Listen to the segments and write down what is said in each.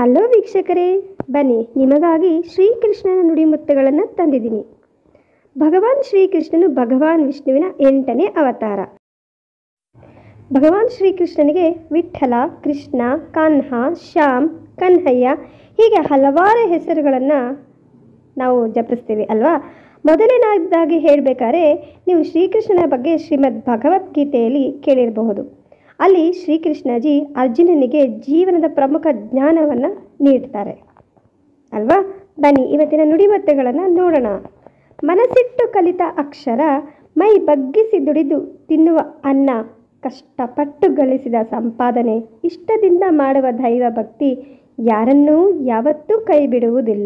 hello ವೀಕ್ಷಕರೇ ಬನ್ನಿ ನಿಮಗಾಗಿ ಶ್ರೀಕೃಷ್ಣನ ನುಡಿಮುತ್ತುಗಳನ್ನು ತಂದಿದ್ದೀನಿ ಭಗವಾನ್ ಶ್ರೀಕೃಷ್ಣನು ಭಗವಾನ್ ವಿಷ್ಣುವಿನ ಎಂಟನೇ ಅವತಾರ ಭಗವಾನ್ ಶ್ರೀಕೃಷ್ಣನಿಗೆ ವಿಠ್ಠಲ ಕೃಷ್ಣ ಕಾನ್ಹ ಶ್ಯಾಮ್ ಕನ್ಹಯ್ಯ ಹೀಗೆ ಹಲವಾರು ಹೆಸರುಗಳನ್ನು ನಾವು ಜಪಿಸ್ತೀವಿ ಅಲ್ವಾ ಮೊದಲನೇದಾಗಿ ಹೇಳಬೇಕಾದ್ರೆ ನೀವು ಶ್ರೀಕೃಷ್ಣನ ಬಗ್ಗೆ ಶ್ರೀಮದ್ ಭಗವದ್ಗೀತೆಯಲ್ಲಿ ಕೇಳಿರಬಹುದು ಅಲ್ಲಿ ಶ್ರೀಕೃಷ್ಣಜಿ ಅರ್ಜುನನಿಗೆ ಜೀವನದ ಪ್ರಮುಖ ಜ್ಞಾನವನ್ನು ನೀಡ್ತಾರೆ ಅಲ್ವಾ ಬನ್ನಿ ಇವತ್ತಿನ ನುಡಿಮತ್ತುಗಳನ್ನು ನೋಡೋಣ ಮನಸ್ಸಿಟ್ಟು ಕಲಿತ ಅಕ್ಷರ ಮೈ ಬಗ್ಗಿಸಿ ದುಡಿದು ತಿನ್ನುವ ಅನ್ನ ಕಷ್ಟಪಟ್ಟು ಗಳಿಸಿದ ಸಂಪಾದನೆ ಇಷ್ಟದಿಂದ ಮಾಡುವ ದೈವ ಭಕ್ತಿ ಯಾರನ್ನೂ ಯಾವತ್ತೂ ಕೈ ಬಿಡುವುದಿಲ್ಲ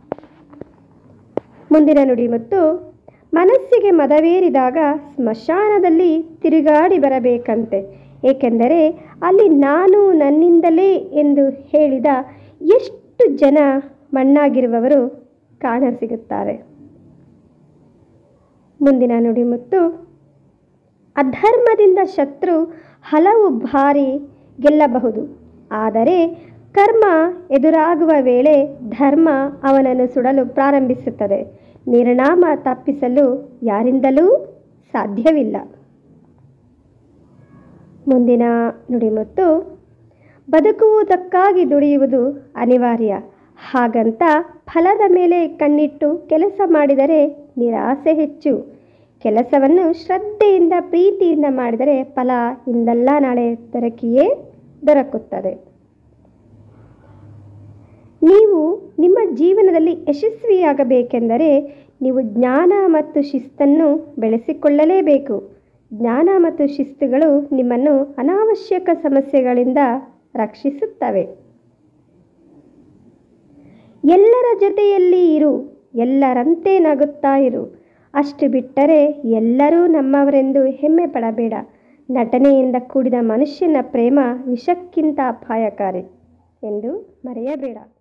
ಮುಂದಿನ ನುಡಿಮುತ್ತು ಮನಸ್ಸಿಗೆ ಮದವೇರಿದಾಗ ಸ್ಮಶಾನದಲ್ಲಿ ತಿರುಗಾಡಿ ಬರಬೇಕಂತೆ ಏಕೆಂದರೆ ಅಲ್ಲಿ ನಾನು ನನ್ನಿಂದಲೇ ಎಂದು ಹೇಳಿದ ಎಷ್ಟು ಜನ ಮಣ್ಣಾಗಿರುವವರು ಕಾಣಸಿಗುತ್ತಾರೆ ಮುಂದಿನ ನುಡಿಮುತ್ತು ಅಧರ್ಮದಿಂದ ಶತ್ರು ಹಲವು ಬಾರಿ ಗೆಲ್ಲಬಹುದು ಆದರೆ ಕರ್ಮ ಎದುರಾಗುವ ವೇಳೆ ಧರ್ಮ ಅವನನ್ನು ಸುಡಲು ಪ್ರಾರಂಭಿಸುತ್ತದೆ ನಿರ್ಣಾಮ ತಪ್ಪಿಸಲು ಯಾರಿಂದಲೂ ಸಾಧ್ಯವಿಲ್ಲ ಮುಂದಿನ ನುಡಿಮುತ್ತು ಬದುಕುವುದಕ್ಕಾಗಿ ದುಡಿಯುವುದು ಅನಿವಾರ್ಯ ಹಾಗಂತ ಫಲದ ಮೇಲೆ ಕಣ್ಣಿಟ್ಟು ಕೆಲಸ ಮಾಡಿದರೆ ನಿರಾಸೆ ಹೆಚ್ಚು ಕೆಲಸವನ್ನು ಶ್ರದ್ಧೆಯಿಂದ ಪ್ರೀತಿಯಿಂದ ಮಾಡಿದರೆ ಫಲ ಇಂದಲ್ಲ ನಾಳೆ ದೊರಕಿಯೇ ದೊರಕುತ್ತದೆ ನೀವು ನಿಮ್ಮ ಜೀವನದಲ್ಲಿ ಯಶಸ್ವಿಯಾಗಬೇಕೆಂದರೆ ನೀವು ಜ್ಞಾನ ಮತ್ತು ಶಿಸ್ತನ್ನು ಬೆಳೆಸಿಕೊಳ್ಳಲೇಬೇಕು ಜ್ಞಾನ ಮತ್ತು ಶಿಸ್ತುಗಳು ನಿಮ್ಮನ್ನು ಅನಾವಶ್ಯಕ ಸಮಸ್ಯೆಗಳಿಂದ ರಕ್ಷಿಸುತ್ತವೆ ಎಲ್ಲರ ಜೊತೆಯಲ್ಲಿ ಇರು ಎಲ್ಲರಂತೆ ನಗುತ್ತಾ ಇರು ಅಷ್ಟು ಬಿಟ್ಟರೆ ಎಲ್ಲರೂ ನಮ್ಮವರೆಂದು ಹೆಮ್ಮೆ ಪಡಬೇಡ ನಟನೆಯಿಂದ ಕೂಡಿದ ಮನುಷ್ಯನ ಪ್ರೇಮ ವಿಷಕ್ಕಿಂತ ಅಪಾಯಕಾರಿ ಎಂದು ಮರೆಯಬೇಡ